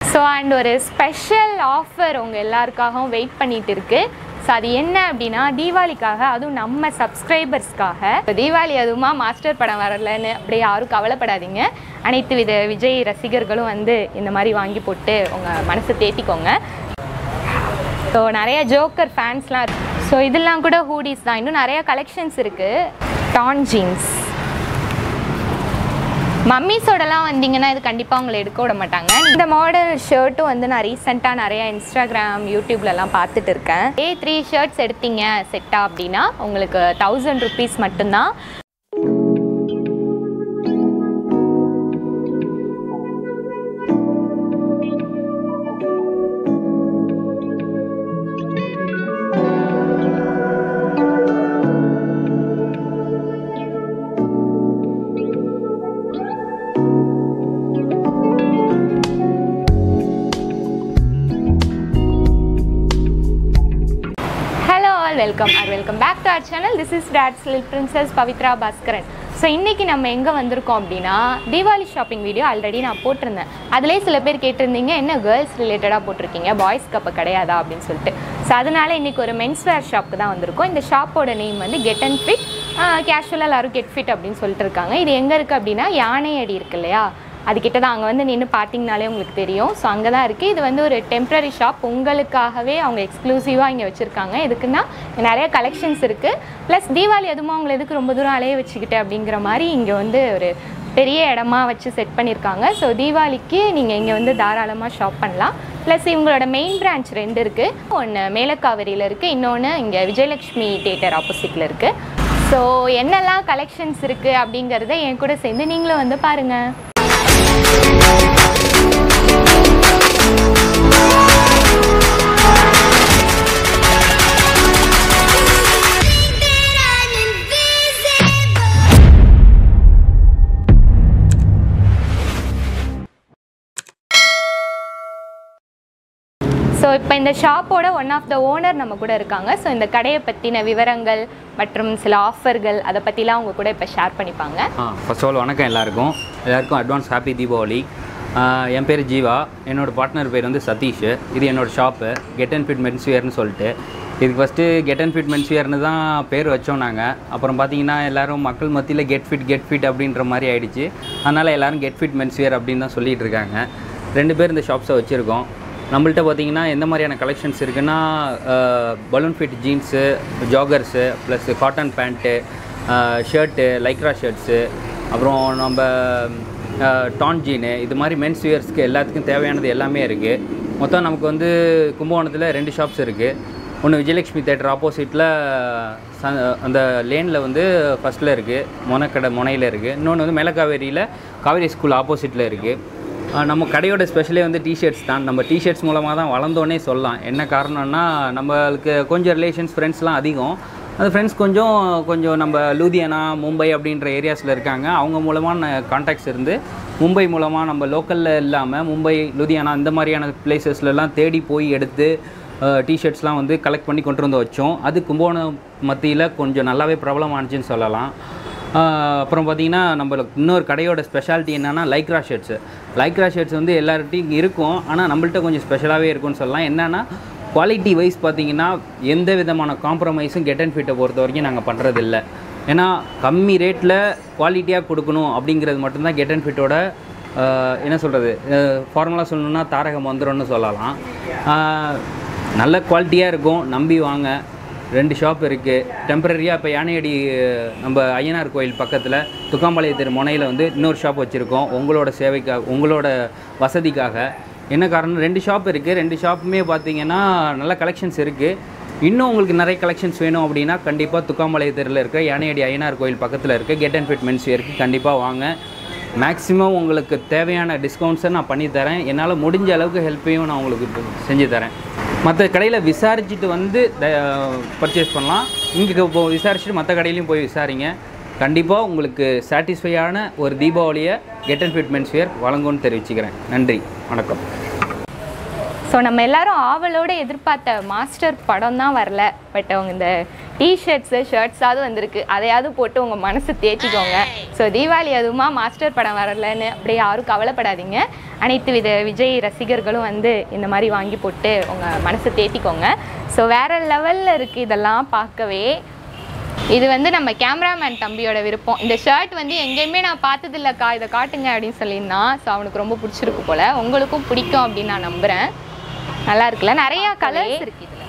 so and ஒரு special offer உங்கள் எல்லாருக்காகவும் வெயிட் பண்ணிட்டு இருக்கு ஸோ அது என்ன அப்படின்னா தீபாவளிக்காக அதுவும் நம்ம சப்ஸ்கிரைபர்ஸ்க்காக இப்போ தீபாவளி அதுவுமா மாஸ்டர் படம் வரலன்னு அப்படியே யாரும் கவலைப்படாதீங்க அனைத்து வித விஜய் ரசிகர்களும் வந்து இந்த மாதிரி வாங்கி போட்டு உங்கள் மனசை தேத்திக்கோங்க ஸோ நிறைய ஜோக்கர் ஃபேன்ஸ்லாம் இருக்கு ஸோ இதெல்லாம் கூட ஹூடிஸ் தான் இன்னும் நிறைய கலெக்ஷன்ஸ் இருக்குது டான் ஜீன்ஸ் மம்மிஸோடலாம் வந்தீங்கன்னா இது கண்டிப்பாக உங்களை எடுக்க விட மாட்டாங்க இந்த மாடல் ஷர்ட்டும் வந்து நான் ரீசெண்டாக நிறைய இன்ஸ்டாகிராம் யூடியூப்லலாம் பார்த்துட்டு இருக்கேன் ஏ த்ரீ ஷர்ட்ஸ் எடுத்தீங்க செட்டா அப்படின்னா உங்களுக்கு தௌசண்ட் ருபீஸ் மட்டும்தான் hello all welcome or welcome back to our channel this is dad's lil princess Pavithra Bhaskaran so இன்றைக்கி நம்ம எங்கே வந்திருக்கோம் அப்படின்னா தீபாவளி ஷாப்பிங் வீடியோ ஆல்ரெடி நான் போட்டிருந்தேன் அதிலே சில பேர் கேட்டிருந்தீங்க என்ன கேர்ள்ஸ் ரிலேட்டடாக போட்டிருக்கீங்க பாய்ஸ்க்கு அப்போ கிடையாதா அப்படின்னு சொல்லிட்டு ஸோ அதனால் இன்றைக்கி ஒரு மென்ஸ் வேர் ஷாப்புக்கு தான் வந்திருக்கோம் இந்த ஷாப்போட நேம் வந்து கெட் அண்ட் ஃபிட் கேஷுவலாக எல்லாரும் கெட் ஃபிட் அப்படின்னு சொல்லிட்டு இருக்காங்க இது எங்கே இருக்குது அப்படின்னா யானை அடி இருக்கு இல்லையா அதுக்கிட்ட தான் அங்கே வந்து நின்று பார்த்தீங்கனாலே உங்களுக்கு தெரியும் ஸோ அங்கே தான் இருக்குது இது வந்து ஒரு டெம்ப்ரரி ஷாப் உங்களுக்காகவே அவங்க எக்ஸ்க்ளூசிவாக இங்கே வச்சுருக்காங்க எதுக்குன்னா இங்க நிறைய கலெக்ஷன்ஸ் இருக்குது ப்ளஸ் தீபாவளி அதுவும் அவங்களை எதுக்கு ரொம்ப தூரம் அலைய வச்சுக்கிட்டு அப்படிங்கிற மாதிரி இங்கே வந்து ஒரு பெரிய இடமா வச்சு செட் பண்ணியிருக்காங்க ஸோ தீபாவளிக்கு நீங்கள் இங்கே வந்து தாராளமாக ஷாப் பண்ணலாம் ப்ளஸ் இவங்களோட மெயின் பிரான்ச் ரெண்டு இருக்குது ஒன்று மேலக்காவிரியில் இருக்குது இன்னொன்று இங்கே விஜயலக்ஷ்மி தேட்டர் ஆப்போசிட்டில் இருக்குது ஸோ என்னெல்லாம் கலெக்ஷன்ஸ் இருக்குது அப்படிங்கிறத என் கூட சேர்ந்து நீங்களும் வந்து பாருங்கள் ஸோ இப்போ இந்த ஷாப்போட ஒன் ஆஃப் த ஓனர் நம்ம கூட இருக்காங்க ஸோ இந்த கடையை பற்றின விவரங்கள் மற்றும் சில ஆஃபர்கள் அதை பற்றிலாம் அவங்க கூட இப்போ ஷேர் பண்ணிப்பாங்க ஆ ஃபர்ஸ்ட் ஆல் வணக்கம் எல்லாருக்கும் எல்லாருக்கும் அட்வான்ஸ் ஹாப்பி தீபாவளி ஆ, என் பேர் ஜீவா என்னோடய பார்ட்னர் பேர் வந்து சதீஷ் இது என்னோடய ஷாப்பு கெட் அண்ட் ஃபிட் மென்ஸ்வியர்னு சொல்லிட்டு இதுக்கு ஃபஸ்ட்டு கெட் அண்ட் ஃபிட் மென்ஸ்வியர்னு தான் பேர் வச்சோம் நாங்கள் அப்புறம் பார்த்தீங்கன்னா எல்லாரும் மக்கள் மத்தியில் கெட் ஃபிட் கெட் ஃபிட் அப்படின்ற மாதிரி ஆயிடுச்சு அதனால் எல்லாரும் கெட் ஃபிட் மென்ஸ்வியர் அப்படின்னு தான் சொல்லிட்டு இருக்காங்க ரெண்டு பேர் இந்த ஷாப்ஸை வச்சுருக்கோம் நம்மள்ட்ட பார்த்தீங்கன்னா எந்த மாதிரியான கலெக்ஷன்ஸ் இருக்குன்னா balloon fit jeans joggers plus cotton pant shirt Lycra shirts அப்புறம் நம்ம டான் ஜீனு இது மாதிரி மென்ஸ் வியர்ஸ்க்கு எல்லாத்துக்கும் தேவையானது எல்லாமே இருக்குது மொத்தம் நமக்கு வந்து கும்பகோணத்தில் ரெண்டு ஷாப்ஸ் இருக்குது ஒன்று விஜயலட்சுமி தேட்டர் ஆப்போசிட்டில் அந்த லேனில் வந்து ஃபஸ்ட்டில் இருக்குது மொனக்கடை முனையில் இருக்குது இன்னொன்று வந்து மேலக்காவேரியில் காவேரி ஸ்கூல் ஆப்போசிட்டில் இருக்குது ஆஹ் நம்ம கடையோட ஸ்பெஷலே வந்து டிஷர்ட்ஸ் தான் நம்ம டிஷர்ட்ஸ் மூலமாக தான் வளர்ந்தோன்னே சொல்லலாம் என்ன காரணம்னா நம்மளுக்கு கொஞ்சம் ரிலேஷன்ஸ் ஃப்ரெண்ட்ஸ்லாம் அதிகம் அந்த ஃப்ரெண்ட்ஸ் கொஞ்சம் கொஞ்சம் நம்ம லூதியானா மும்பை அப்படின்ற ஏரியாஸில் இருக்காங்க அவங்க மூலமான கான்டாக்ட்ஸ் இருந்து மும்பை மூலமாக நம்ம லோக்கலில் இல்லாமல் மும்பை லூதியானா இந்த மாதிரியான பிளேசஸ்லலாம் தேடி போய் எடுத்து டிஷர்ட்ஸ்லாம் வந்து கலெக்ட் பண்ணி கொண்டு வந்து வச்சோம் அது கும்பகோணம் மத்தியில் கொஞ்சம் நல்லாவே பிரபலம் ஆனிச்சுன்னு சொல்லலாம் ஆஹ் அப்புறம் பார்த்தீங்கன்னா நம்மளுக்கு இன்னொரு கடையோட ஸ்பெஷாலிட்டி என்னென்னா லைக்ரா ஷர்ட்ஸு லைக்ரா ஷர்ட்ஸ் வந்து எல்லார்ட்டையும் இருக்கும் ஆனால் நம்மள்ட்ட கொஞ்சம் ஸ்பெஷலாகவே இருக்கும்னு சொல்லலாம் என்னென்னா குவாலிட்டி வைஸ் பார்த்தீங்கன்னா எந்த விதமான காம்ப்ரமைஸும் கெட் அண்ட் ஃபிட்டை பொறுத்த வரைக்கும் நாங்கள் பண்ணுறதில்ல ஏன்னா கம்மி ரேட்டில் குவாலிட்டியாக கொடுக்கணும் அப்படிங்கிறது மட்டும்தான் கெட் அண்ட் ஃபிட்டோட என்ன சொல்கிறது ஃபார்முலா சொல்லணும்னா தாரக மந்திரம்னு சொல்லலாம் ஆஹ் நல்ல குவாலிட்டியாக இருக்கும் நம்பி வாங்க ரெண்டு ஷாப் இருக்குது டெம்பரரியாக இப்போ யானையடி அஹ், நம்ம ஐயனார் கோயில் பக்கத்தில் துக்காம்பாளையம் தெரு முனையில் வந்து இன்னொரு ஷாப் வச்சுருக்கோம் உங்களோட சேவைக்காக உங்களோட வசதிக்காக என்ன காரணம் ரெண்டு ஷாப் இருக்குது ரெண்டு ஷாப்புமே பார்த்தீங்கன்னா நல்ல கலெக்ஷன்ஸ் இருக்குது இன்னும் உங்களுக்கு நிறைய கலெக்ஷன்ஸ் வேணும் அப்படின்னா கண்டிப்பாக துக்காம்பாளையம் தெருவில் இருக்க யானையடி ஐயனார் கோயில் பக்கத்தில் இருக்க கெட் அண்ட் ஃபிட் மென்ஸ் வேருக்கு கண்டிப்பாக வாங்க மேக்ஸிமம் உங்களுக்கு தேவையான டிஸ்கவுண்ட்ஸை நான் பண்ணி தரேன் என்னால் முடிஞ்ச அளவுக்கு ஹெல்ப்பையும் நான் உங்களுக்கு செஞ்சு தரேன் மற்ற கடையில் விசாரிச்சுட்டு வந்து பர்ச்சேஸ் பண்ணலாம் இங்கே இப்போ விசாரிச்சுட்டு மற்ற கடையிலையும் போய் விசாரிங்க கண்டிப்பாக உங்களுக்கு சாட்டிஸ்ஃபையான ஒரு தீபாவளியை get and fit men's wear வழங்கும்னு தெரிவிச்சுக்கிறேன் நன்றி வணக்கம் ஸோ நம்ம எல்லாரும் ஆவலோட எதிர்பார்த்த மாஸ்டர் படம் தான் வரல பட் அவங்க இந்த டிஷர்ட்ஸு ஷர்ட்ஸாவது வந்திருக்கு அதையாவது போட்டு உங்கள் மனசு தேத்திக்கோங்க ஸோ தீபாவளி அதுவுமா மாஸ்டர் படம் வரலன்னு அப்படியே யாரும் கவலைப்படாதீங்க அனைத்து வித விஜய் ரசிகர்களும் வந்து இந்த மாதிரி வாங்கி போட்டு உங்கள் மனசை தேத்திக்கோங்க ஸோ வேறு லெவலில் இருக்குது இதெல்லாம் பார்க்கவே இது வந்து நம்ம கேமராமேன் தம்பியோட விருப்பம் இந்த ஷர்ட் வந்து எங்கேயுமே நான் பார்த்தது இல்லைக்கா இதை காட்டுங்க அப்படின்னு சொல்லியிருந்தான் ஸோ அவனுக்கு ரொம்ப பிடிச்சிருக்கு போல் உங்களுக்கும் பிடிக்கும் அப்படின்னு நான் நம்புகிறேன் நல்லா இருக்குல்ல நிறையா கலர்ஸ் இருக்கு இதில்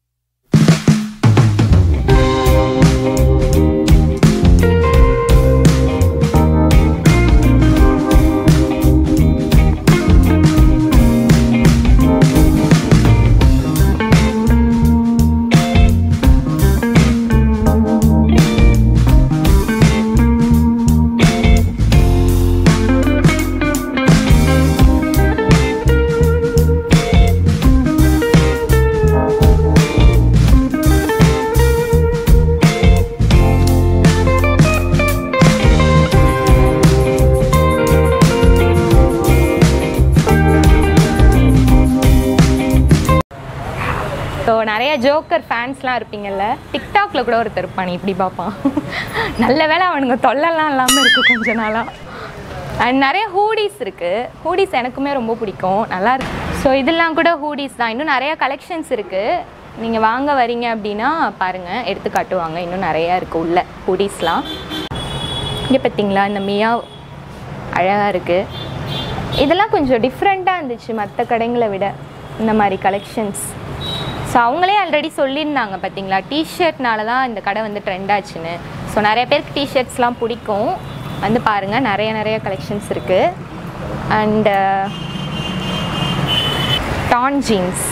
ஸோ நிறைய ஜோக்கர் ஃபேன்ஸ்லாம் இருப்பீங்கல்ல டிக்டாக்ல கூட ஒருத்தர் இருப்பான் இப்படி பார்ப்பான் நல்ல வேளை அவனுங்க தொல்லலாம் இல்லாமல் இருக்கு கொஞ்ச நாளாக அண்ட் நிறைய ஹூடிஸ் இருக்குது ஹூடிஸ் எனக்குமே ரொம்ப பிடிக்கும் நல்லா இருக்கு ஸோ இதெல்லாம் கூட ஹூடிஸ் தான் இன்னும் நிறைய கலெக்ஷன்ஸ் இருக்குது நீங்கள் வாங்க வரீங்க அப்படின்னா பாருங்கள் எடுத்து காட்டுவாங்க இன்னும் நிறையா இருக்குது உள்ள ஹூடிஸ்லாம் இங்கே பார்த்தீங்களா இந்த மியா அழகாக இருக்குது இதெல்லாம் கொஞ்சம் டிஃப்ரெண்ட்டாக இருந்துச்சு மற்ற கடைங்களை விட இந்த மாதிரி கலெக்ஷன்ஸ் ஸோ அவங்களே ஆல்ரெடி சொல்லியிருந்தாங்க பார்த்தீங்களா டிஷர்ட்னால தான் இந்த கடை வந்து ட்ரெண்ட் ஆச்சுன்னு ஸோ நிறைய பேருக்கு டிஷர்ட்ஸ்லாம் பிடிக்கும் வந்து பாருங்கள் நிறைய நிறைய கலெக்ஷன்ஸ் இருக்குது அண்டு டான் ஜீன்ஸ்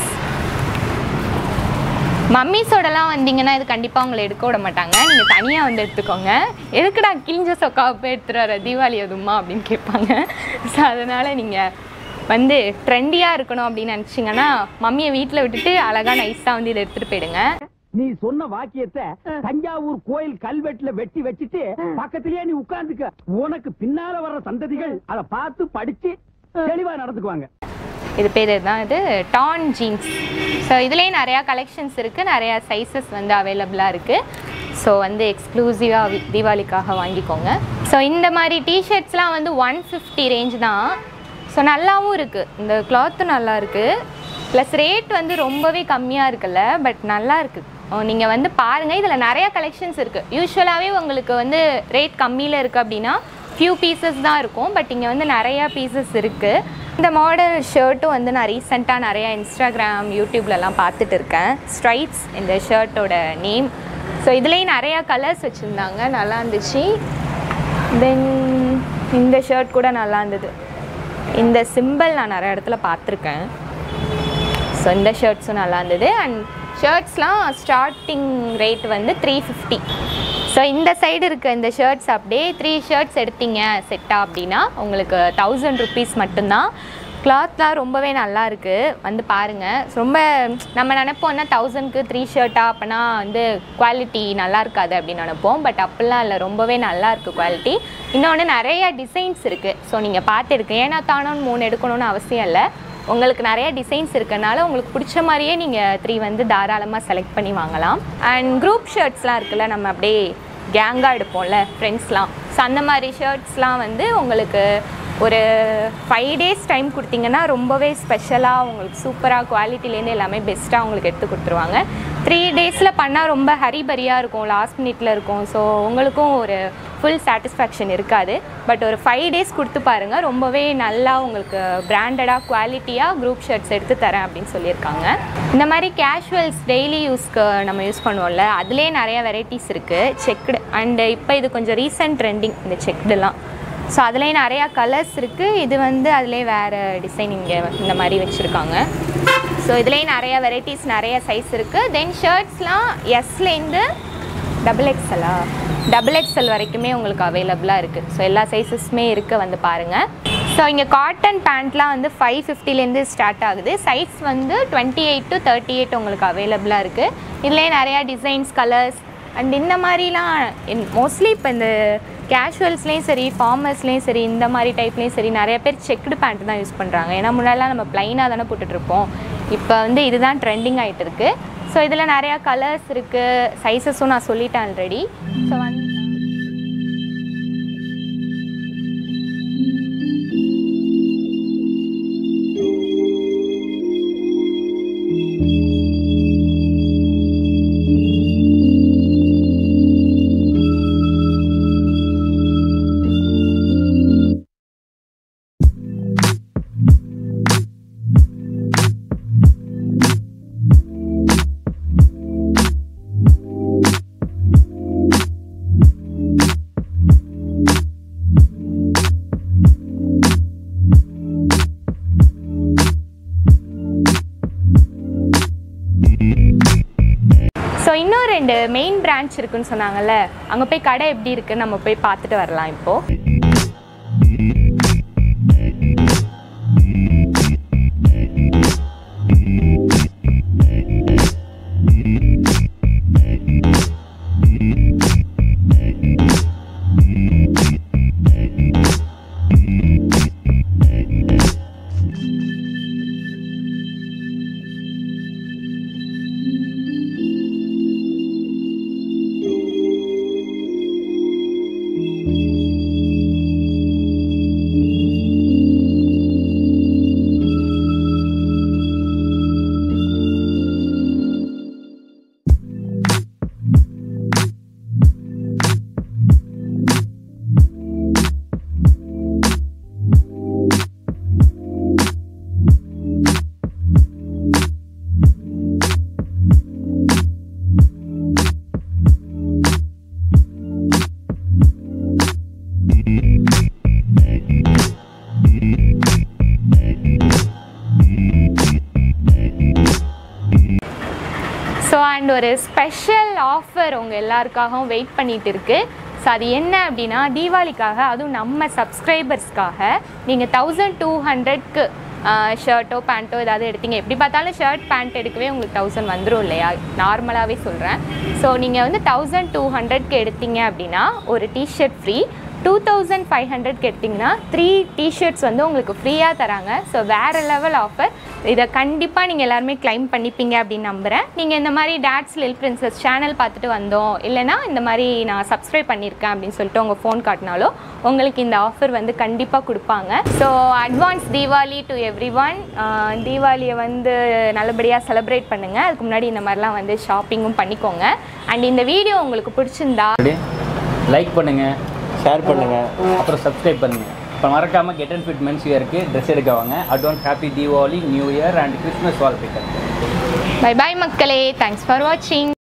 மம்மிஸோடலாம் வந்தீங்கன்னா இது கண்டிப்பாக உங்களை எடுக்க விட மாட்டாங்க நீங்கள் தனியாக வந்து எடுத்துக்கோங்க எதுக்குடா கிழிஞ்ச சொக்காவை போய் எடுத்துகிட்டு வர தீபாவளி அதுமா அப்படின்னு கேட்பாங்க ஸோ அதனால் நீங்கள் வந்து ட்ரெண்டியாக இருக்கணும் அப்படின்னு நினச்சிங்கன்னா மம்மியை வீட்டில் விட்டுட்டு அழகாக நைஸாக வந்து இதை எடுத்துகிட்டு போயிடுங்க நீ சொன்ன வாக்கியத்தை தஞ்சாவூர் கோயில் கல்வெட்டுல வெட்டி வச்சிட்டு பக்கத்திலேயே நீ உட்கார்ந்துக்க உனக்கு பின்னால வர்ற சந்ததிகள் அத பார்த்து படிச்சு தெளிவா நடந்துக்குவாங்க இது பேர் தான் இது டான் ஜீன்ஸ் ஸோ இதுலேயே நிறையா கலெக்ஷன்ஸ் இருக்குது நிறையா சைஸஸ் வந்து அவைலபிளாக இருக்குது ஸோ வந்து எக்ஸ்க்ளூசிவாக தீபாவளிக்காக வாங்கிக்கோங்க ஸோ இந்த மாதிரி டிஷர்ட்ஸ்லாம் வந்து ஒன் ஃபிஃப்டி ரேஞ்ச் தான் ஸோ நல்லாவும் இருக்குது இந்த கிளாத்தும் நல்லா இருக்குது ப்ளஸ் ரேட் வந்து ரொம்பவே கம்மியாக இருக்குல்ல பட் நல்லா இருக்குது நீங்கள் வந்து பாருங்கள் இதில் நிறையா கலெக்ஷன்ஸ் இருக்குது யூஸ்வலாகவே உங்களுக்கு வந்து ரேட் கம்மியில் இருக்குது அப்படின்னா ஃபியூ பீசஸ் தான் இருக்கும் பட் இங்கே வந்து நிறையா பீசஸ் இருக்குது இந்த மாடல் ஷர்ட்டும் வந்து நான் ரீசெண்டாக நிறையா இன்ஸ்டாகிராம் யூடியூப்லலாம் பார்த்துட்டு இருக்கேன் ஸ்ட்ரைட்ஸ் இந்த ஷர்ட்டோட நேம் ஸோ இதுலேயும் நிறையா கலர்ஸ் வச்சுருந்தாங்க நல்லா இருந்துச்சு தென் இந்த ஷர்ட் கூட நல்லா இருந்தது இந்த சிம்பிள் நான் நிறைய இடத்துல பார்த்துருக்கேன் ஸோ இந்த ஷர்ட்ஸும் நல்லா இருந்தது அண்ட் ஷர்ட்ஸ்லாம் ஸ்டார்டிங் ரேட் வந்து த்ரீ ஃபிஃப்டி ஸோ இந்த சைடு இருக்க இந்த ஷர்ட்ஸ் அப்படியே த்ரீ ஷர்ட்ஸ் எடுத்தீங்க செட்டாக அப்படின்னா உங்களுக்கு தௌசண்ட் ருபீஸ் மட்டும்தான் கிளாத்லாம் ரொம்பவே நல்லா இருக்குது வந்து பாருங்கள் ரொம்ப நம்ம நினைப்போம்னா தௌசண்ட்க்கு த்ரீ ஷர்ட்டா அப்போனா வந்து குவாலிட்டி நல்லா இருக்காது அப்படின்னு நினைப்போம் பட் அப்படிலாம் இல்லை ரொம்பவே நல்லா இருக்குது குவாலிட்டி இன்னொன்று நிறைய டிசைன்ஸ் இருக்குது ஸோ நீங்கள் பார்த்து இருக்கு ஏன்னா தானோன்னு மூணு எடுக்கணும்னு அவசியம் இல்லை உங்களுக்கு நிறைய டிசைன்ஸ் இருக்கனால உங்களுக்கு பிடிச்ச மாதிரியே நீங்கள் த்ரீ வந்து தாராளமாக செலக்ட் பண்ணி வாங்கலாம் அண்ட் குரூப் ஷர்ட்ஸ்லாம் இருக்குல்ல நம்ம அப்படியே கேங்காக எடுப்போம்ல ஃப்ரெண்ட்ஸ்லாம் ஸோ அந்த மாதிரி ஷர்ட்ஸ்லாம் வந்து உங்களுக்கு ஒரு ஃபைவ் டேஸ் டைம் கொடுத்தீங்கன்னா ரொம்பவே ஸ்பெஷலாக உங்களுக்கு சூப்பராக குவாலிட்டிலேருந்து எல்லாமே பெஸ்ட்டாக உங்களுக்கு எடுத்து கொடுத்துருவாங்க த்ரீ டேஸில் பண்ணால் ரொம்ப ஹரிபரியாக இருக்கும் லாஸ்ட் மினிட்ல இருக்கும் ஸோ உங்களுக்கும் ஒரு ஃபுல் சாட்டிஸ்ஃபேக்ஷன் இருக்காது பட் ஒரு ஃபைவ் டேஸ் கொடுத்து பாருங்கள் ரொம்பவே நல்லா உங்களுக்கு பிராண்டடாக குவாலிட்டியாக குரூப் ஷர்ட்ஸ் எடுத்து தரேன் அப்படின்னு சொல்லியிருக்காங்க இந்த மாதிரி கேஷுவல்ஸ் டெய்லி யூஸ்க்கு நம்ம யூஸ் பண்ணுவோம்ல அதுலேயே நிறைய வெரைட்டிஸ் இருக்குது செக்குடு அண்டு இப்போ இது கொஞ்சம் ரீசன்ட் ட்ரெண்டிங் இந்த செக்குடுலாம் ஸோ அதுலேயே நிறையா கலர்ஸ் இருக்குது இது வந்து அதுலேயே வேறு டிசைன் இங்கே இந்த மாதிரி வச்சுருக்காங்க ஸோ இதுலேயே நிறைய வெரைட்டிஸ் நிறைய சைஸ் இருக்குது தென் ஷர்ட்ஸ்லாம் எஸ்லேருந்து டபுள் எக்ஸலா டபுள் எக்ஸல் வரைக்குமே உங்களுக்கு அவைலபிளாக இருக்குது ஸோ எல்லா சைஸஸுமே இருக்குது வந்து பாருங்கள் ஸோ இங்கே காட்டன் பேண்ட்லாம் வந்து ஃபைவ் ஃபிஃப்டிலேருந்து ஸ்டார்ட் ஆகுது சைஸ் வந்து twenty eight to thirty eight உங்களுக்கு அவைலபிளாக இருக்குது இதுலேயே நிறையா டிசைன்ஸ் கலர்ஸ் அண்ட் இந்த மாதிரிலாம் மோஸ்ட்லி இப்போ இந்த கேஷுவல்ஸ்லேயும் சரி ஃபார்மர்ஸ்லேயும் சரி இந்த மாதிரி டைப்லேயும் சரி நிறைய பேர் செக்குடு பேண்ட் தான் யூஸ் பண்ணுறாங்க ஏன்னா முன்னாடிலாம் நம்ம ப்ளைனாக தானே போட்டுட்ருப்போம் இப்போ வந்து இதுதான் ட்ரெண்டிங் ஆகிட்டு இருக்கு ஸோ இதில் நிறையா கலர்ஸ் இருக்குது சைஸஸும் நான் சொல்லிட்டேன் ஆல்ரெடி ஸோ வந்து ஸோ இன்னும் ரெண்டு மெயின் பிரான்ச் இருக்குன்னு சொன்னாங்கல்ல அங்கே போய் கடை எப்படி இருக்குன்னு நம்ம போய் பார்த்துட்டு வரலாம் இப்போது ஸோ அண்ட் ஒரு ஸ்பெஷல் ஆஃபர் உங்கள் எல்லாருக்காகவும் வெயிட் பண்ணிட்டு இருக்கு ஸோ அது என்ன அப்படின்னா தீபாவளிக்காக அதுவும் நம்ம சப்ஸ்கிரைபர்ஸ்க்காக நீங்கள் தௌசண்ட் டூ ஹண்ட்ரட்க்கு ஷர்ட்டோ பேண்ட்டோ ஏதாவது எடுத்தீங்க எப்படி பார்த்தாலும் ஷர்ட் பேண்ட் எடுக்கவே உங்களுக்கு தௌசண்ட் வந்துடும் இல்லையா நார்மலாகவே சொல்கிறேன் ஸோ நீங்கள் வந்து தௌசண்ட் டூ ஹண்ட்ரட்க்கு எடுத்தீங்க அப்படின்னா ஒரு T-shirt free two thousand five ஹண்ட்ரட்க்கு எடுத்திங்கன்னா த்ரீ டிஷர்ட்ஸ் வந்து உங்களுக்கு ஃப்ரீயாக தராங்க ஸோ வேறு லெவல் ஆஃபர் இதை கண்டிப்பாக நீங்கள் எல்லாருமே கிளைம் பண்ணிப்பீங்க அப்படின்னு நம்புகிறேன் நீங்கள் இந்த மாதிரி டேட்ஸ் லில் பிரின்சஸ் சேனல் பார்த்துட்டு வந்தோம் இல்லைனா இந்த மாதிரி நான் சப்ஸ்கிரைப் பண்ணியிருக்கேன் அப்படின்னு சொல்லிட்டு உங்கள் ஃபோன் காட்டினாலோ உங்களுக்கு இந்த ஆஃபர் வந்து கண்டிப்பாக கொடுப்பாங்க so advance Deepavali to everyone தீபாவளியை வந்து நல்லபடியாக செலிப்ரேட் பண்ணுங்கள் அதுக்கு முன்னாடி இந்த மாதிரிலாம் வந்து ஷாப்பிங்கும் பண்ணிக்கோங்க அண்ட் இந்த வீடியோ உங்களுக்கு பிடிச்சிருந்தா லைக் பண்ணுங்கள் ஷேர் பண்ணுங்க அப்புறம் சப்ஸ்கிரைப் பண்ணுங்கள் இப்போ மறக்காமல் கெட் அண்ட் ஃபிட் மென்ஸ் இயருக்கு ட்ரெஸ் எடுக்க வாங்க advance happy Deepavali new year and Christmas வாழ்த்துக்கள் பை பாய் மக்களே தேங்க்ஸ் ஃபார் வாட்சிங்